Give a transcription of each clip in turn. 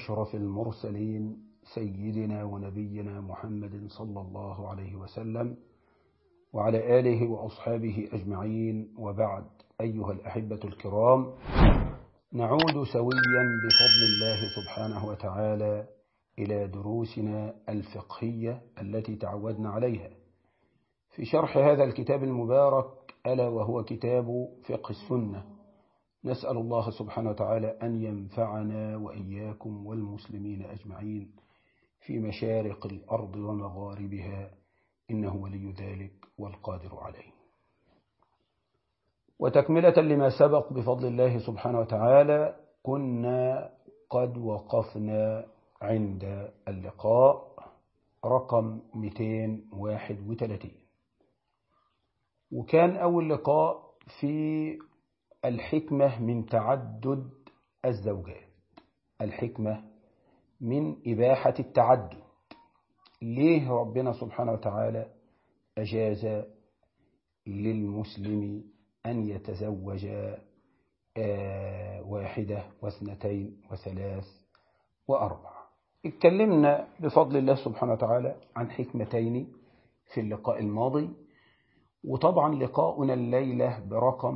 أشرف المرسلين سيدنا ونبينا محمد صلى الله عليه وسلم وعلى آله وأصحابه أجمعين وبعد أيها الأحبة الكرام نعود سويا بفضل الله سبحانه وتعالى إلى دروسنا الفقهية التي تعودنا عليها في شرح هذا الكتاب المبارك ألا وهو كتاب فقه السنة نسأل الله سبحانه وتعالى أن ينفعنا وإياكم والمسلمين أجمعين في مشارق الأرض ومغاربها إنه ولي ذلك والقادر عليه وتكملة لما سبق بفضل الله سبحانه وتعالى كنا قد وقفنا عند اللقاء رقم 231 وكان أول لقاء في الحكمة من تعدد الزوجات الحكمة من إباحة التعدد ليه ربنا سبحانه وتعالى أجاز للمسلم أن يتزوج واحدة واثنتين وثلاث وأربع اتكلمنا بفضل الله سبحانه وتعالى عن حكمتين في اللقاء الماضي وطبعا لقاؤنا الليلة برقم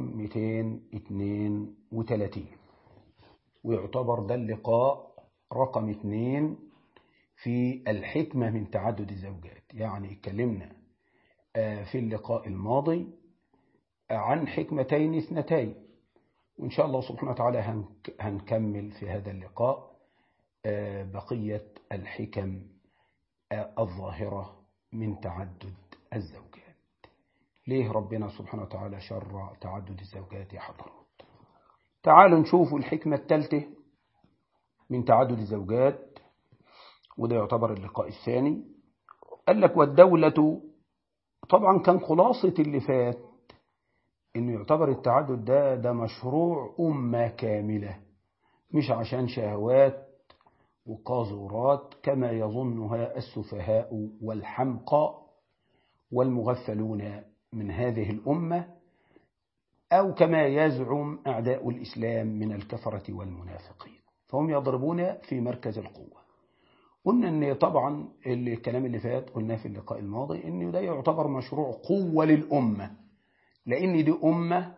232 ويعتبر ده اللقاء رقم 2 في الحكمة من تعدد الزوجات يعني اتكلمنا في اللقاء الماضي عن حكمتين اثنتين وإن شاء الله سبحانه وتعالى هنكمل في هذا اللقاء بقية الحكم الظاهرة من تعدد الزوجات ليه ربنا سبحانه وتعالى شرع تعدد الزوجات يا حضرات تعالوا نشوفوا الحكمة الثالثة من تعدد الزوجات وده يعتبر اللقاء الثاني قال لك والدولة طبعا كان خلاصة اللي فات انه يعتبر التعدد ده ده مشروع أمة كاملة مش عشان شهوات وقاذورات كما يظنها السفهاء والحمقى والمغفلون من هذه الأمة أو كما يزعم أعداء الإسلام من الكفرة والمنافقين فهم يضربون في مركز القوة قلنا أن طبعا الكلام اللي فات قلناه في اللقاء الماضي أن ده يعتبر مشروع قوة للأمة لأن دي أمة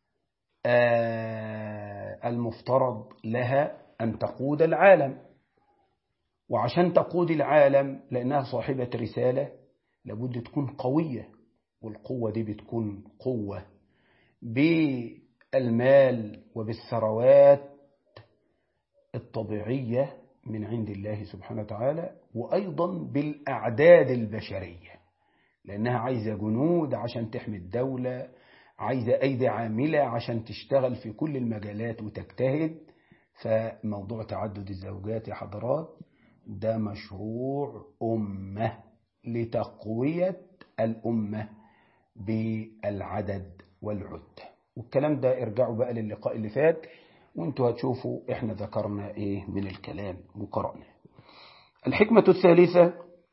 المفترض لها أن تقود العالم وعشان تقود العالم لأنها صاحبة رسالة لابد تكون قوية والقوة دي بتكون قوة بالمال وبالثروات الطبيعية من عند الله سبحانه وتعالى وأيضا بالأعداد البشرية لأنها عايزة جنود عشان تحمي الدولة عايزة أيدي عاملة عشان تشتغل في كل المجالات وتجتهد فموضوع تعدد الزوجات يا حضرات ده مشروع أمة لتقوية الأمة بالعدد والعدة والكلام ده ارجعوا بقى للقاء اللي فات وانتوا هتشوفوا احنا ذكرنا ايه من الكلام وقرأنا الحكمة الثالثة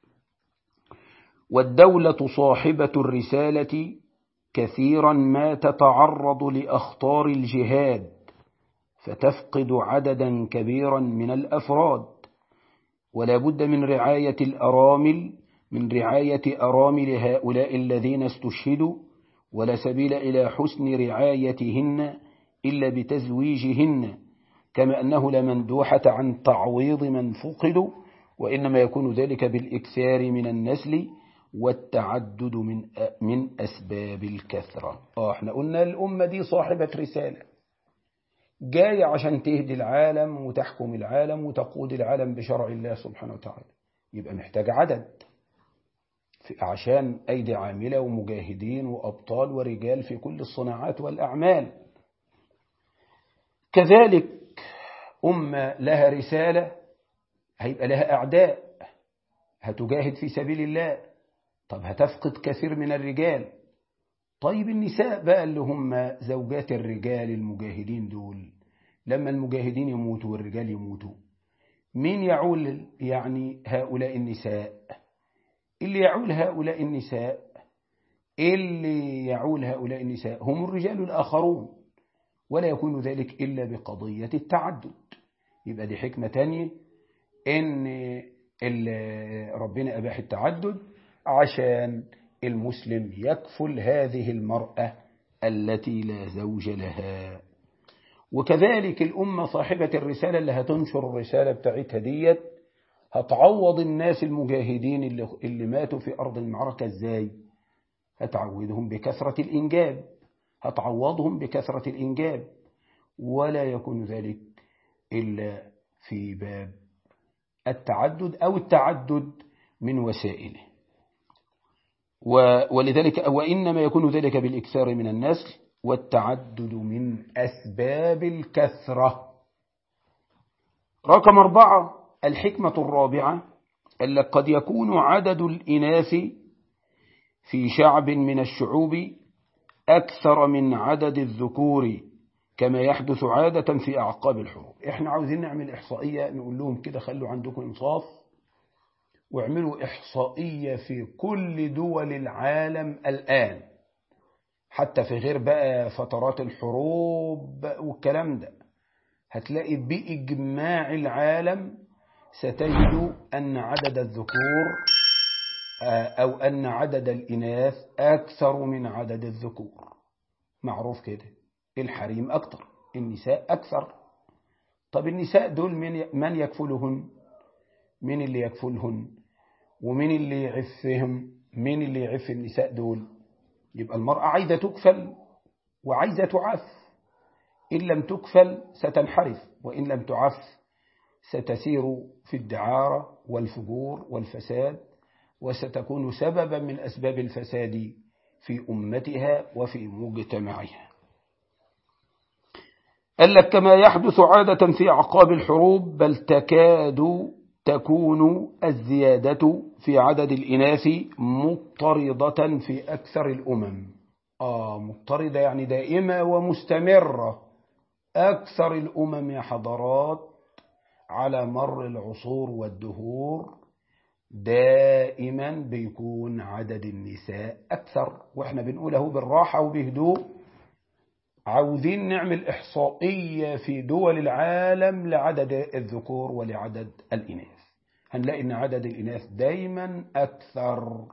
والدولة صاحبة الرسالة كثيرا ما تتعرض لأخطار الجهاد فتفقد عددا كبيرا من الأفراد ولا بد من رعاية الأرامل من رعاية أرامل هؤلاء الذين استشهدوا ولا سبيل إلى حسن رعايتهن إلا بتزويجهن كما أنه لا مندوحة عن تعويض من فقدوا وإنما يكون ذلك بالإكثار من النسل والتعدد من من أسباب الكثرة آه احنا قلنا الأمة دي صاحبة رسالة جاية عشان تهدي العالم وتحكم العالم وتقود العالم بشرع الله سبحانه وتعالى يبقى محتاج عدد عشان أيدي عاملة ومجاهدين وأبطال ورجال في كل الصناعات والأعمال كذلك أمة لها رسالة هيبقى لها أعداء هتجاهد في سبيل الله طب هتفقد كثير من الرجال طيب النساء بقى اللي هم زوجات الرجال المجاهدين دول لما المجاهدين يموتوا والرجال يموتوا مين يعول يعني هؤلاء النساء اللي يعول هؤلاء النساء اللي يعول هؤلاء النساء هم الرجال الآخرون ولا يكون ذلك إلا بقضية التعدد يبقى دي حكمة تانية إن ربنا أباح التعدد عشان المسلم يكفل هذه المرأة التي لا زوج لها وكذلك الأمة صاحبة الرسالة اللي هتنشر الرسالة بتاعتها ديت هتعوض الناس المجاهدين اللي, اللي ماتوا في أرض المعركة ازاي هتعودهم بكثرة الإنجاب هتعوضهم بكثرة الإنجاب ولا يكون ذلك إلا في باب التعدد أو التعدد من وسائله ولذلك وإنما يكون ذلك بالإكثار من النسل والتعدد من أسباب الكثرة رقم أربعة الحكمة الرابعة أن قد يكون عدد الإناث في شعب من الشعوب أكثر من عدد الذكور كما يحدث عادة في أعقاب الحروب إحنا عاوزين نعمل إحصائية نقول لهم كده خلوا عندكم إنصاف واعملوا إحصائية في كل دول العالم الآن حتى في غير بقى فترات الحروب والكلام ده هتلاقي بإجماع العالم ستجد أن عدد الذكور أو أن عدد الإناث أكثر من عدد الذكور معروف كده الحريم أكثر النساء أكثر طب النساء دول من من يكفلهن من اللي يكفلهن ومن اللي يعفهم من اللي يعف النساء دول يبقى المرأة عايزة تكفل وعايزة تعف إن لم تكفل ستنحرف وإن لم تعف ستسير في الدعارة والفجور والفساد وستكون سببا من أسباب الفساد في أمتها وفي مجتمعها قال لك كما يحدث عادة في أعقاب الحروب بل تكاد تكون الزيادة في عدد الإناث مضطردة في أكثر الأمم آه مضطردة يعني دائمة ومستمرة أكثر الأمم يا حضرات على مر العصور والدهور دائما بيكون عدد النساء أكثر وإحنا بنقوله بالراحة وبهدوء عاوزين نعمل إحصائية في دول العالم لعدد الذكور ولعدد الإناث هنلاقي أن عدد الإناث دايما أكثر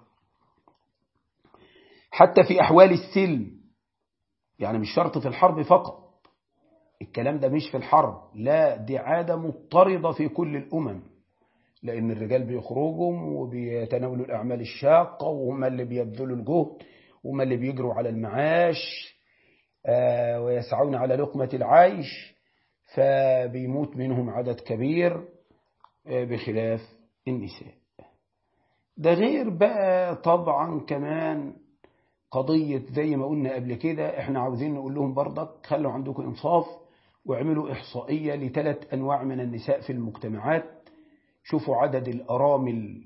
حتى في أحوال السلم يعني مش شرط في الحرب فقط الكلام ده مش في الحرب لا دي عادة مضطردة في كل الأمم لأن الرجال بيخرجوا وبيتناولوا الأعمال الشاقة وهم اللي بيبذلوا الجهد وهم اللي بيجروا على المعاش آه ويسعون على لقمة العيش فبيموت منهم عدد كبير آه بخلاف النساء ده غير بقى طبعا كمان قضية زي ما قلنا قبل كده احنا عاوزين نقول لهم برضك خلوا عندكم انصاف واعملوا إحصائية لثلاث أنواع من النساء في المجتمعات شوفوا عدد الأرامل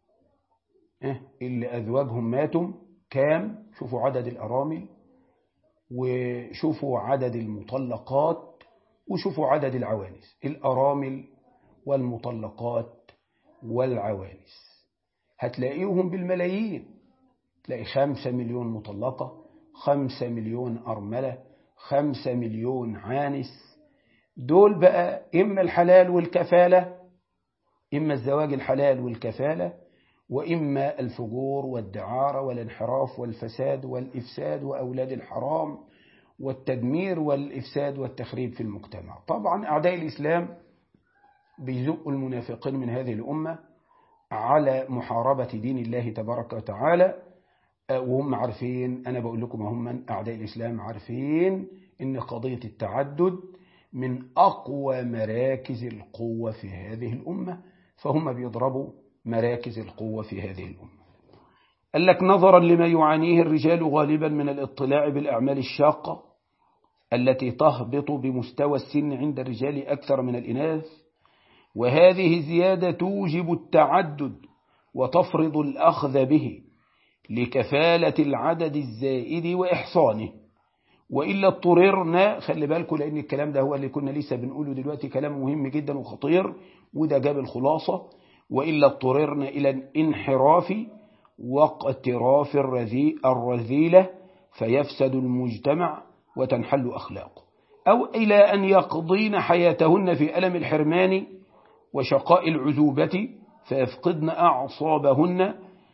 اللي أزواجهم ماتوا كام شوفوا عدد الأرامل وشوفوا عدد المطلقات وشوفوا عدد العوانس الأرامل والمطلقات والعوانس هتلاقيهم بالملايين تلاقي خمسة مليون مطلقة خمسة مليون أرملة خمسة مليون عانس دول بقى إما الحلال والكفالة إما الزواج الحلال والكفالة وإما الفجور والدعارة والانحراف والفساد والإفساد وأولاد الحرام والتدمير والإفساد والتخريب في المجتمع طبعا أعداء الإسلام بيزقوا المنافقين من هذه الأمة على محاربة دين الله تبارك وتعالى وهم عارفين أنا بقول لكم هم أعداء الإسلام عارفين إن قضية التعدد من أقوى مراكز القوة في هذه الأمة فهم بيضربوا مراكز القوة في هذه الأمة قال لك نظرا لما يعانيه الرجال غالبا من الاطلاع بالأعمال الشاقة التي تهبط بمستوى السن عند الرجال أكثر من الإناث وهذه زيادة توجب التعدد وتفرض الأخذ به لكفالة العدد الزائد وإحصانه وإلا اضطررنا خلي بالكم لأن الكلام ده هو اللي كنا لسه بنقوله دلوقتي كلام مهم جدا وخطير وده جاب الخلاصة وإلا اضطررنا إلى الانحراف واقتراف الرذيلة فيفسد المجتمع وتنحل أخلاقه أو إلى أن يقضين حياتهن في ألم الحرمان وشقاء العذوبة فيفقدن أعصابهن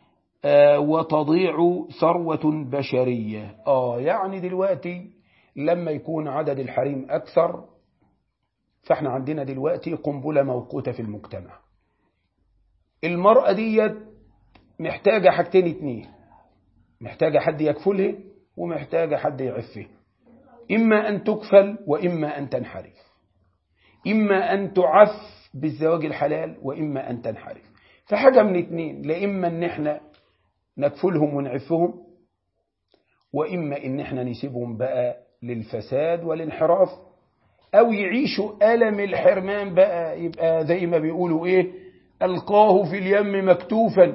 وتضيع ثروة بشرية آه يعني دلوقتي لما يكون عدد الحريم أكثر فاحنا عندنا دلوقتي قنبلة موقوتة في المجتمع المرأة ديت محتاجة حاجتين اتنين محتاجة حد يكفلها ومحتاجة حد يعفها إما أن تكفل وإما أن تنحرف إما أن تعف بالزواج الحلال وإما أن تنحرف فحاجة من اتنين لإما أن احنا نكفلهم ونعفهم وإما إن احنا نسيبهم بقى للفساد والانحراف أو يعيشوا ألم الحرمان بقى يبقى زي ما بيقولوا إيه ألقاه في اليم مكتوفا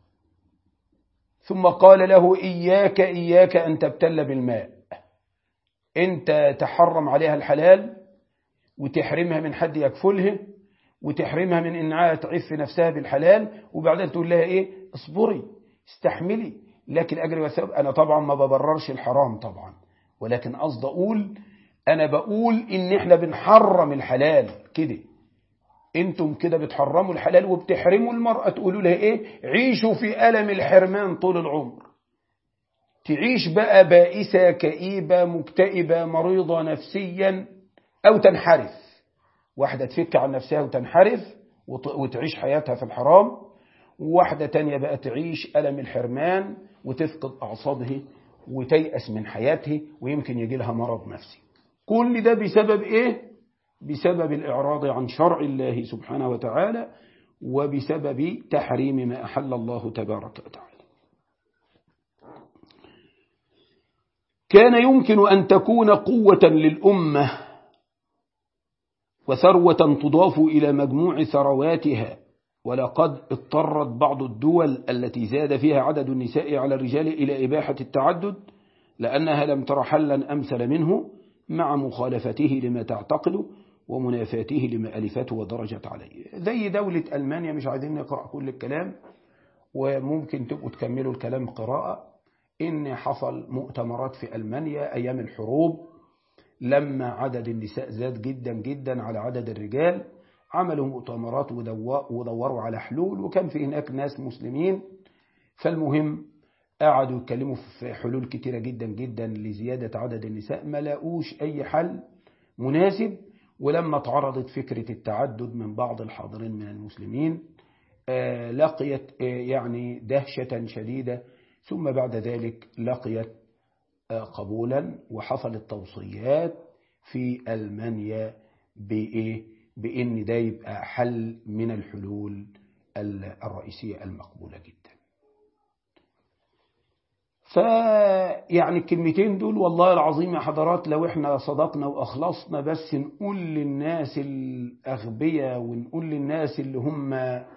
ثم قال له إياك إياك أن تبتل بالماء أنت تحرم عليها الحلال وتحرمها من حد يكفلها وتحرمها من إنها تعف نفسها بالحلال وبعدين تقول لها إيه اصبري استحملي لك الأجر والثواب أنا طبعا ما ببررش الحرام طبعا ولكن قصد أقول أنا بقول إن إحنا بنحرم الحلال كده انتم كده بتحرموا الحلال وبتحرموا المرأة تقولوا لها ايه عيشوا في ألم الحرمان طول العمر تعيش بقى بائسة كئيبة مكتئبة مريضة نفسيا أو تنحرف واحدة تفك عن نفسها وتنحرف وتعيش حياتها في الحرام وواحدة تانية بقى تعيش ألم الحرمان وتفقد أعصابها وتيأس من حياتها ويمكن يجي لها مرض نفسي كل ده بسبب إيه؟ بسبب الإعراض عن شرع الله سبحانه وتعالى وبسبب تحريم ما أحل الله تبارك وتعالى كان يمكن أن تكون قوة للأمة وثروة تضاف إلى مجموع ثرواتها ولقد اضطرت بعض الدول التي زاد فيها عدد النساء على الرجال إلى إباحة التعدد لأنها لم تر حلا أمثل منه مع مخالفته لما تعتقده ومنافاته لما ألفته ودرجت عليه زي دولة ألمانيا مش عايزين نقرأ كل الكلام وممكن تبقوا تكملوا الكلام قراءة إن حصل مؤتمرات في ألمانيا أيام الحروب لما عدد النساء زاد جدا جدا على عدد الرجال عملوا مؤتمرات ودوروا على حلول وكان في هناك ناس مسلمين فالمهم قعدوا يتكلموا في حلول كتيرة جدا جدا لزيادة عدد النساء ما لاقوش أي حل مناسب ولما تعرضت فكرة التعدد من بعض الحاضرين من المسلمين لقيت يعني دهشة شديدة ثم بعد ذلك لقيت قبولا وحصلت توصيات في ألمانيا بإيه بإن ده يبقى حل من الحلول الرئيسية المقبولة جدا فيعني الكلمتين دول والله العظيم يا حضرات لو احنا صدقنا وأخلصنا بس نقول للناس الأغبياء ونقول للناس اللي هم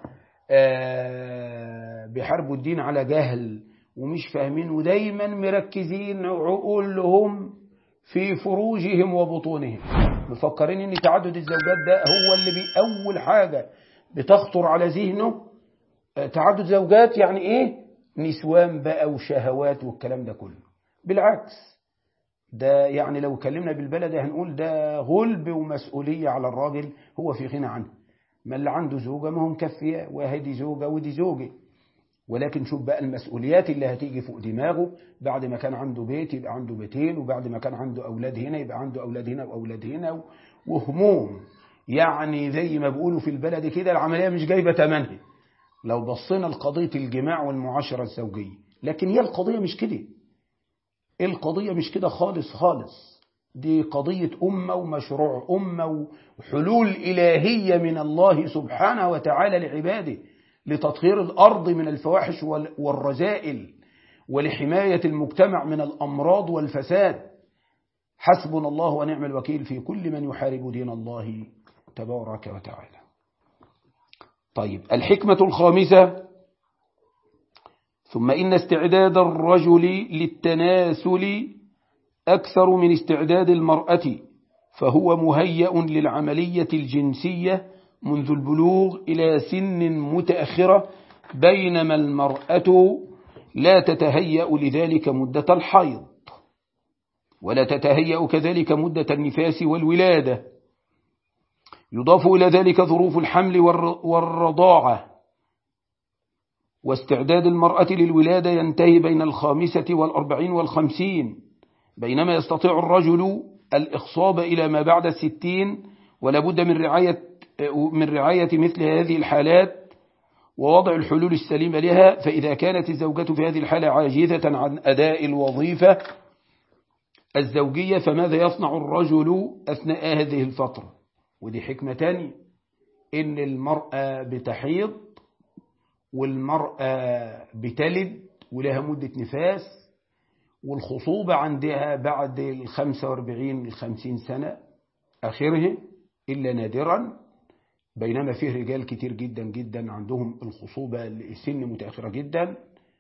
بيحاربوا الدين على جهل ومش فاهمين ودايما مركزين عقولهم في فروجهم وبطونهم مفكرين ان تعدد الزوجات ده هو اللي بأول حاجة بتخطر على ذهنه تعدد زوجات يعني ايه نسوان بقى وشهوات والكلام ده كله بالعكس ده يعني لو كلمنا بالبلد هنقول ده غلب ومسؤولية على الراجل هو في غنى عنه ما اللي عنده زوجة ما هو مكفية وهدي زوجة ودي زوجة ولكن شوف بقى المسؤوليات اللي هتيجي فوق دماغه بعد ما كان عنده بيت يبقى عنده بيتين وبعد ما كان عنده أولاد هنا يبقى عنده أولاد هنا وأولاد هنا وهموم يعني زي ما بيقولوا في البلد كده العملية مش جايبة تمنها لو بصينا لقضية الجماع والمعاشرة الزوجية لكن هي القضية مش كده القضية مش كده خالص خالص دي قضية أمة ومشروع أمة وحلول إلهية من الله سبحانه وتعالى لعباده لتطهير الأرض من الفواحش والرذائل ولحماية المجتمع من الأمراض والفساد حسبنا الله ونعم الوكيل في كل من يحارب دين الله تبارك وتعالى طيب الحكمة الخامسة ثم إن استعداد الرجل للتناسل أكثر من استعداد المرأة فهو مهيأ للعملية الجنسية منذ البلوغ إلى سن متأخرة بينما المرأة لا تتهيأ لذلك مدة الحيض ولا تتهيأ كذلك مدة النفاس والولادة يضاف إلى ذلك ظروف الحمل والرضاعة واستعداد المرأة للولادة ينتهي بين الخامسة والأربعين والخمسين بينما يستطيع الرجل الإخصاب إلى ما بعد الستين ولابد من رعاية, من رعاية مثل هذه الحالات ووضع الحلول السليمة لها فإذا كانت الزوجة في هذه الحالة عاجزة عن أداء الوظيفة الزوجية فماذا يصنع الرجل أثناء هذه الفترة ودي حكمة تانية إن المرأة بتحيض والمرأة بتلد ولها مدة نفاس والخصوبة عندها بعد الخمسة واربعين الخمسين سنة آخره إلا نادرا بينما فيه رجال كتير جدا جدا عندهم الخصوبة لسن متأخرة جدا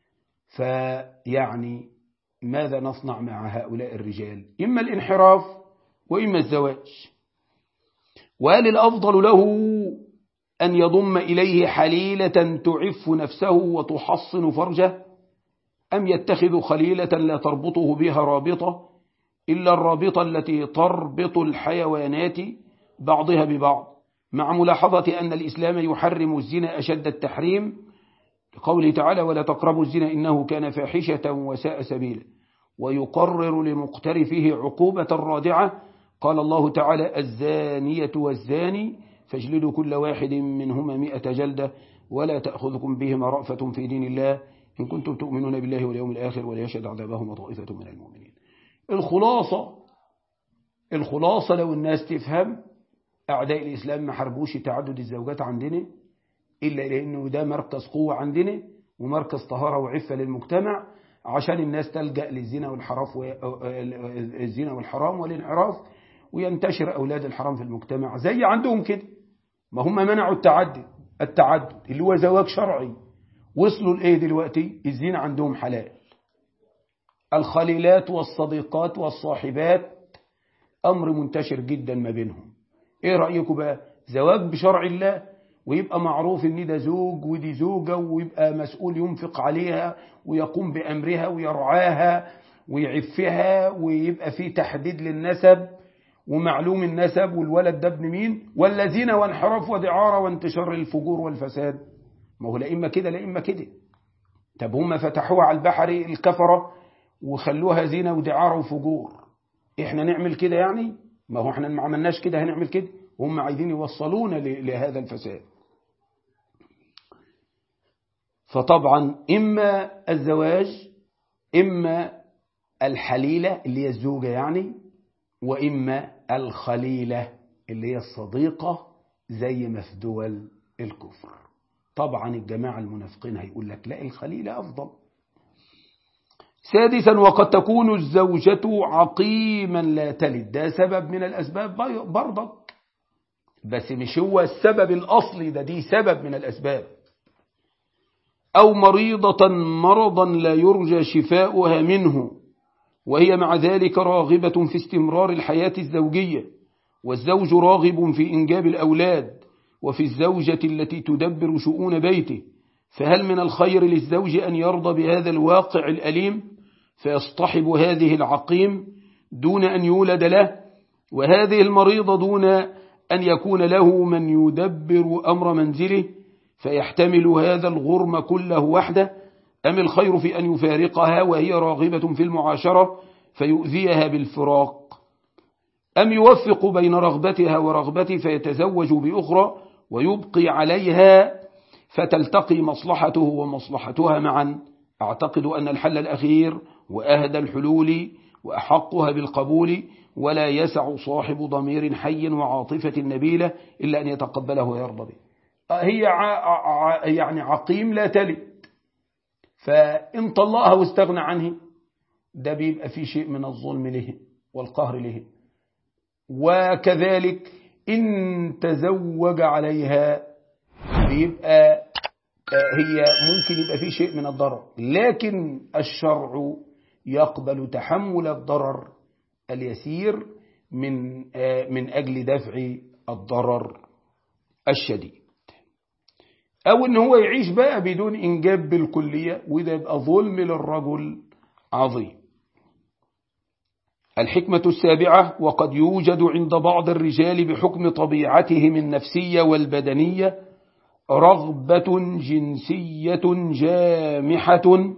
فيعني ماذا نصنع مع هؤلاء الرجال إما الانحراف وإما الزواج وهل الأفضل له أن يضم إليه حليلة تعف نفسه وتحصن فرجه أم يتخذ خليلة لا تربطه بها رابطة إلا الرابطة التي تربط الحيوانات بعضها ببعض مع ملاحظة أن الإسلام يحرم الزنا أشد التحريم لقوله تعالى ولا تقربوا الزنا إنه كان فاحشة وساء سبيلا ويقرر لمقترفه عقوبة رادعة قال الله تعالى الزانية والزاني فاجلدوا كل واحد منهما مئة جلدة ولا تأخذكم بهما رأفة في دين الله إن كنتم تؤمنون بالله واليوم الآخر وليشهد عذابهما طائفة من المؤمنين الخلاصة الخلاصة لو الناس تفهم أعداء الإسلام ما حربوش تعدد الزوجات عندنا إلا لأنه ده مركز قوة عندنا ومركز طهارة وعفة للمجتمع عشان الناس تلجأ للزنا والحراف الزنا والحرام والانحراف وينتشر أولاد الحرام في المجتمع زي عندهم كده ما هم منعوا التعدد التعدد اللي هو زواج شرعي وصلوا لإيه دلوقتي الزنا عندهم حلال الخليلات والصديقات والصاحبات أمر منتشر جدا ما بينهم إيه رأيكم بقى زواج بشرع الله ويبقى معروف ان ده زوج ودي زوجة ويبقى مسؤول ينفق عليها ويقوم بأمرها ويرعاها ويعفها ويبقى فيه تحديد للنسب ومعلوم النسب والولد ده ابن مين والذين وانحراف ودعارة وانتشار الفجور والفساد ما هو لا إما كده لا إما كده طب هم فتحوها على البحر الكفرة وخلوها زينة ودعارة وفجور احنا نعمل كده يعني ما هو احنا ما عملناش كده هنعمل كده هم عايزين يوصلونا لهذا الفساد فطبعا إما الزواج إما الحليلة اللي هي الزوجة يعني وإما الخليلة اللي هي الصديقة زي ما في دول الكفر طبعا الجماعة المنافقين هيقول لك لا الخليلة أفضل سادسا وقد تكون الزوجة عقيما لا تلد ده سبب من الأسباب برضك بس مش هو السبب الأصلي ده دي سبب من الأسباب أو مريضة مرضا لا يرجى شفاؤها منه وهي مع ذلك راغبة في استمرار الحياة الزوجية والزوج راغب في إنجاب الأولاد وفي الزوجة التي تدبر شؤون بيته فهل من الخير للزوج أن يرضى بهذا الواقع الأليم فيصطحب هذه العقيم دون أن يولد له وهذه المريضة دون أن يكون له من يدبر أمر منزله فيحتمل هذا الغرم كله وحده أم الخير في أن يفارقها وهي راغبة في المعاشرة فيؤذيها بالفراق أم يوفق بين رغبتها ورغبته فيتزوج بأخرى ويبقي عليها فتلتقي مصلحته ومصلحتها معا أعتقد أن الحل الأخير وأهدى الحلول وأحقها بالقبول ولا يسع صاحب ضمير حي وعاطفة نبيلة إلا أن يتقبله ويرضى به هي يعني عقيم لا تلد فإن طلقها واستغنى عنه ده بيبقى في شيء من الظلم له والقهر له وكذلك إن تزوج عليها بيبقى هي ممكن يبقى في شيء من الضرر لكن الشرع يقبل تحمل الضرر اليسير من من أجل دفع الضرر الشديد أو إن هو يعيش بقى بدون إنجاب بالكلية وده يبقى ظلم للرجل عظيم الحكمة السابعة وقد يوجد عند بعض الرجال بحكم طبيعتهم النفسية والبدنية رغبة جنسية جامحة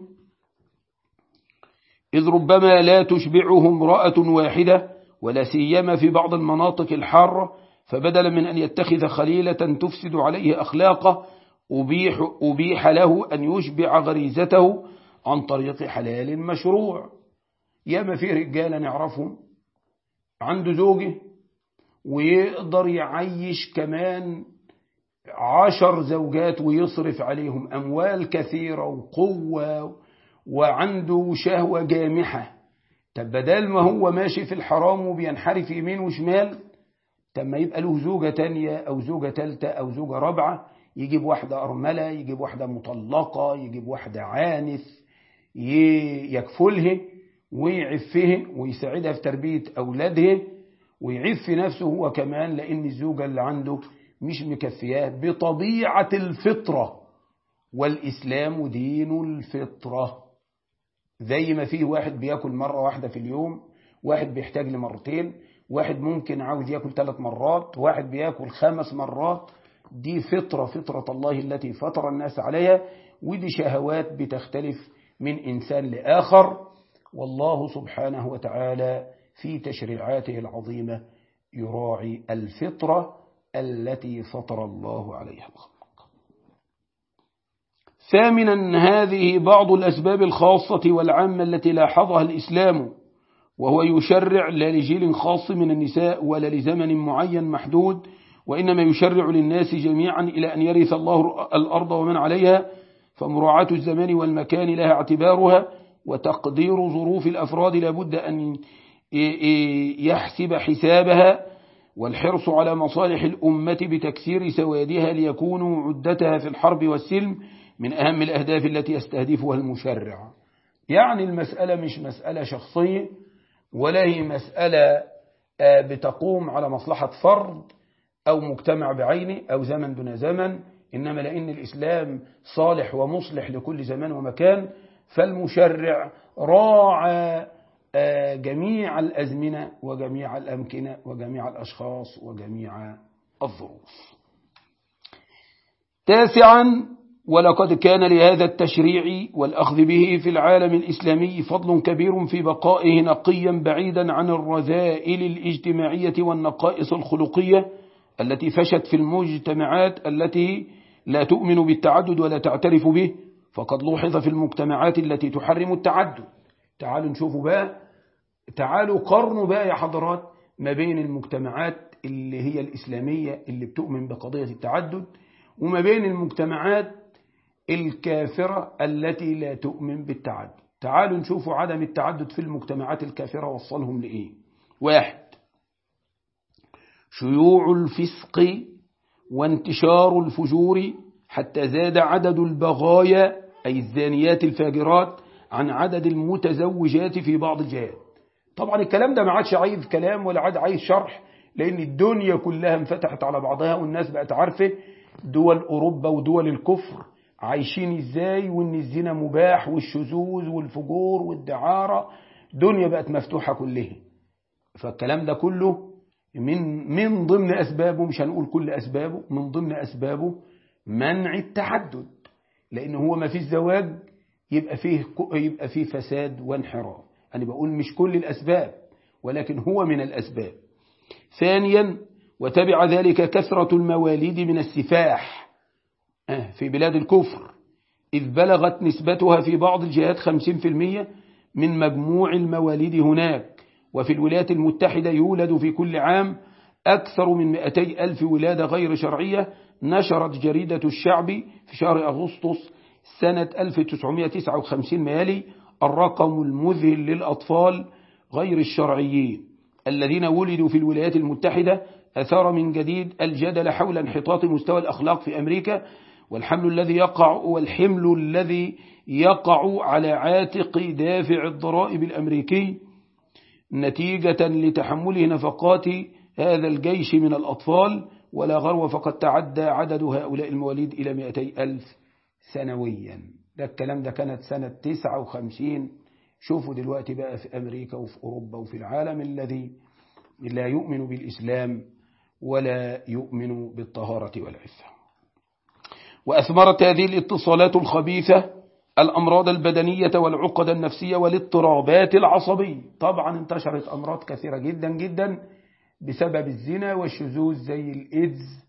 إذ ربما لا تشبعه امرأة واحدة ولا سيما في بعض المناطق الحارة فبدلا من أن يتخذ خليلة تفسد عليه أخلاقه أبيح, أبيح له أن يشبع غريزته عن طريق حلال مشروع ياما في رجالة نعرفهم عنده زوجه ويقدر يعيش كمان عشر زوجات ويصرف عليهم أموال كثيرة وقوة وعنده شهوة جامحة طب بدل ما هو ماشي في الحرام وبينحرف يمين وشمال طب ما يبقى له زوجة تانية أو زوجة تالتة أو زوجة رابعة يجيب واحدة أرملة يجيب واحدة مطلقة يجيب واحدة عانث يكفله ويعفه ويساعدها في تربية أولاده ويعف نفسه هو كمان لأن الزوجة اللي عنده مش مكفياه بطبيعة الفطرة والإسلام دين الفطرة زي ما فيه واحد بياكل مرة واحدة في اليوم واحد بيحتاج لمرتين واحد ممكن عاوز ياكل ثلاث مرات واحد بياكل خمس مرات دي فطرة فطرة الله التي فطر الناس عليها ودي شهوات بتختلف من إنسان لآخر والله سبحانه وتعالى في تشريعاته العظيمة يراعي الفطرة التي فطر الله عليها الخلق ثامنا هذه بعض الأسباب الخاصة والعامة التي لاحظها الإسلام وهو يشرع لا لجيل خاص من النساء ولا لزمن معين محدود وإنما يشرع للناس جميعا إلى أن يرث الله الأرض ومن عليها فمراعاة الزمان والمكان لها اعتبارها وتقدير ظروف الأفراد لابد أن يحسب حسابها والحرص على مصالح الأمة بتكسير سوادها ليكونوا عدتها في الحرب والسلم من أهم الأهداف التي يستهدفها المشرع يعني المسألة مش مسألة شخصية ولا هي مسألة بتقوم على مصلحة فرد أو مجتمع بعينه أو زمن دون زمن إنما لأن الإسلام صالح ومصلح لكل زمان ومكان فالمشرع راعى جميع الأزمنة وجميع الأمكنة وجميع الأشخاص وجميع الظروف تاسعا ولقد كان لهذا التشريع والأخذ به في العالم الإسلامي فضل كبير في بقائه نقيا بعيدا عن الرذائل الاجتماعية والنقائص الخلقية التي فشت في المجتمعات التي لا تؤمن بالتعدد ولا تعترف به فقد لوحظ في المجتمعات التي تحرم التعدد تعالوا نشوفوا بقى تعالوا قرنوا بقى يا حضرات ما بين المجتمعات اللي هي الإسلامية اللي بتؤمن بقضية التعدد وما بين المجتمعات الكافرة التي لا تؤمن بالتعدد تعالوا نشوفوا عدم التعدد في المجتمعات الكافرة وصلهم لإيه واحد شيوع الفسق وانتشار الفجور حتى زاد عدد البغايا أي الزانيات الفاجرات عن عدد المتزوجات في بعض الجهات طبعا الكلام ده ما عادش عايز كلام ولا عاد عايز شرح لأن الدنيا كلها انفتحت على بعضها والناس بقت عارفة دول أوروبا ودول الكفر عايشين ازاي وان الزنا مباح والشذوذ والفجور والدعارة دنيا بقت مفتوحة كلها فالكلام ده كله من من ضمن أسبابه مش هنقول كل أسبابه من ضمن أسبابه منع التعدد لأن هو ما فيش زواج يبقى فيه يبقى فيه فساد وانحراف أنا بقول مش كل الأسباب ولكن هو من الأسباب ثانيا وتبع ذلك كثرة المواليد من السفاح في بلاد الكفر إذ بلغت نسبتها في بعض الجهات 50% من مجموع المواليد هناك وفي الولايات المتحدة يولد في كل عام أكثر من 200 ألف ولادة غير شرعية نشرت جريدة الشعب في شهر أغسطس سنة 1959 مالي الرقم المذهل للأطفال غير الشرعيين الذين ولدوا في الولايات المتحدة أثار من جديد الجدل حول انحطاط مستوى الأخلاق في أمريكا والحمل الذي يقع والحمل الذي يقع على عاتق دافع الضرائب الأمريكي نتيجة لتحمله نفقات هذا الجيش من الأطفال ولا غرو فقد تعدى عدد هؤلاء المواليد إلى 200 ألف سنويا ده الكلام ده كانت سنة 59 شوفوا دلوقتي بقى في أمريكا وفي أوروبا وفي العالم الذي لا يؤمن بالإسلام ولا يؤمن بالطهارة والعفة وأثمرت هذه الاتصالات الخبيثة الأمراض البدنية والعقد النفسية والاضطرابات العصبية طبعا انتشرت أمراض كثيرة جدا جدا بسبب الزنا والشذوذ زي الإيدز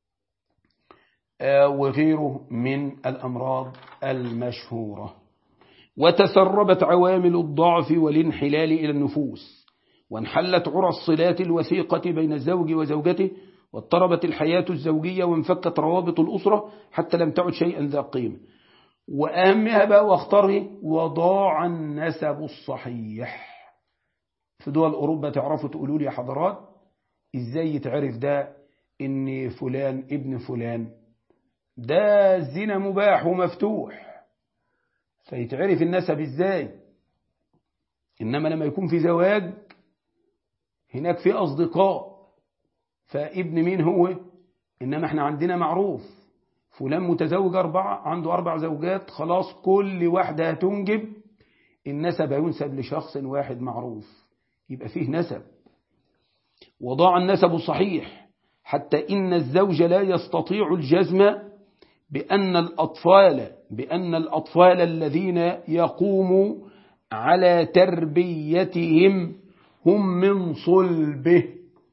وغيره من الأمراض المشهورة وتسربت عوامل الضعف والانحلال إلى النفوس وانحلت عرى الصلات الوثيقة بين الزوج وزوجته واضطربت الحياة الزوجية وانفكت روابط الأسرة حتى لم تعد شيئا ذا قيمة وأهمها بقى واختاره وضاع النسب الصحيح في دول أوروبا تعرفوا تقولوا لي يا حضرات إزاي يتعرف ده إن فلان ابن فلان ده الزنا مباح ومفتوح فيتعرف النسب إزاي إنما لما يكون في زواج هناك في أصدقاء فابن مين هو إنما احنا عندنا معروف فلان متزوج أربعة عنده أربع زوجات خلاص كل واحدة هتنجب النسب ينسب لشخص واحد معروف يبقى فيه نسب وضاع النسب صحيح حتى إن الزوج لا يستطيع الجزم بأن الأطفال بأن الأطفال الذين يقوم على تربيتهم هم من صلبه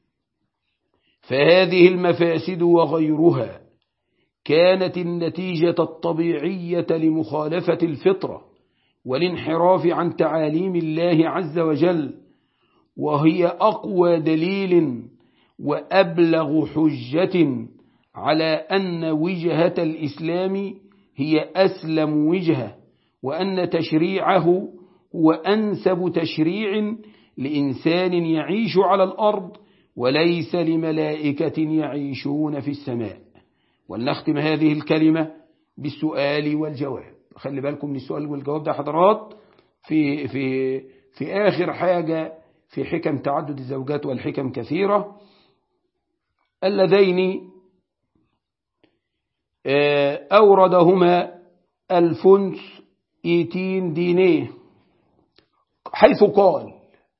فهذه المفاسد وغيرها كانت النتيجة الطبيعية لمخالفة الفطرة والانحراف عن تعاليم الله عز وجل وهي أقوى دليل وأبلغ حجة على أن وجهة الإسلام هي أسلم وجهة وأن تشريعه هو أنسب تشريع لإنسان يعيش على الأرض وليس لملائكة يعيشون في السماء ولنختم هذه الكلمة بالسؤال والجواب خلي بالكم من السؤال والجواب ده حضرات في, في, في آخر حاجة في حكم تعدد الزوجات والحكم كثيرة اللذين أوردهما الفنس إيتين دينيه حيث قال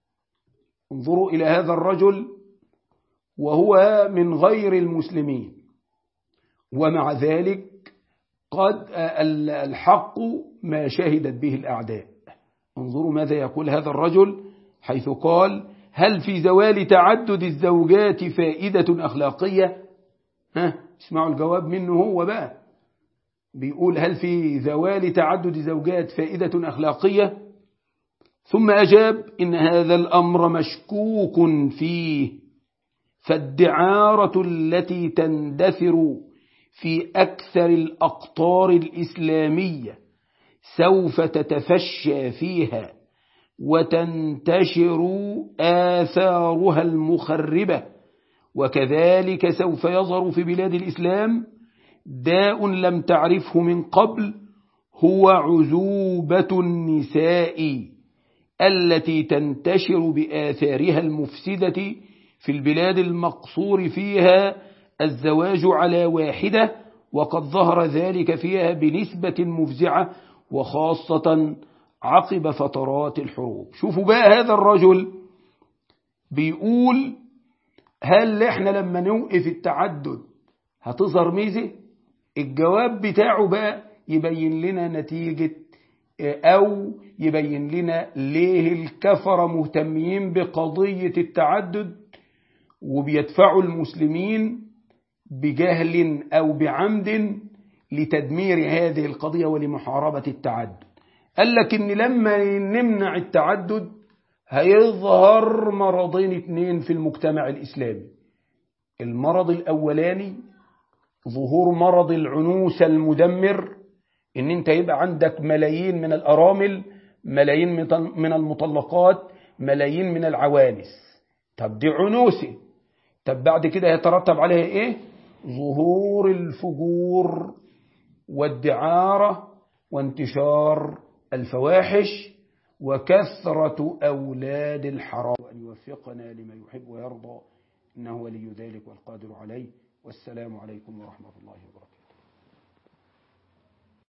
انظروا إلى هذا الرجل وهو من غير المسلمين ومع ذلك قد الحق ما شهدت به الأعداء انظروا ماذا يقول هذا الرجل حيث قال هل في زوال تعدد الزوجات فائدة أخلاقية ها اسمعوا الجواب منه هو بقى بيقول هل في زوال تعدد زوجات فائدة أخلاقية ثم أجاب إن هذا الأمر مشكوك فيه فالدعارة التي تندثر في أكثر الأقطار الإسلامية سوف تتفشى فيها وتنتشر آثارها المخربة وكذلك سوف يظهر في بلاد الإسلام داء لم تعرفه من قبل هو عزوبة النساء التي تنتشر بآثارها المفسدة في البلاد المقصور فيها الزواج على واحدة وقد ظهر ذلك فيها بنسبة مفزعة وخاصة عقب فترات الحروب شوفوا بقى هذا الرجل بيقول هل احنا لما نوقف التعدد هتظهر ميزة الجواب بتاعه بقى يبين لنا نتيجة أو يبين لنا ليه الكفر مهتمين بقضية التعدد وبيدفعوا المسلمين بجهل أو بعمد لتدمير هذه القضية ولمحاربة التعدد قال لك إن لما نمنع التعدد هيظهر مرضين اتنين في المجتمع الإسلامي المرض الأولاني ظهور مرض العنوسة المدمر إن أنت يبقى عندك ملايين من الأرامل ملايين من المطلقات ملايين من العوانس طب دي عنوسة طب بعد كده يترتب عليها إيه ظهور الفجور والدعارة وانتشار الفواحش وكثرة أولاد الحرام وأن يوفقنا لما يحب ويرضى إنه ولي ذلك والقادر عليه والسلام عليكم ورحمة الله وبركاته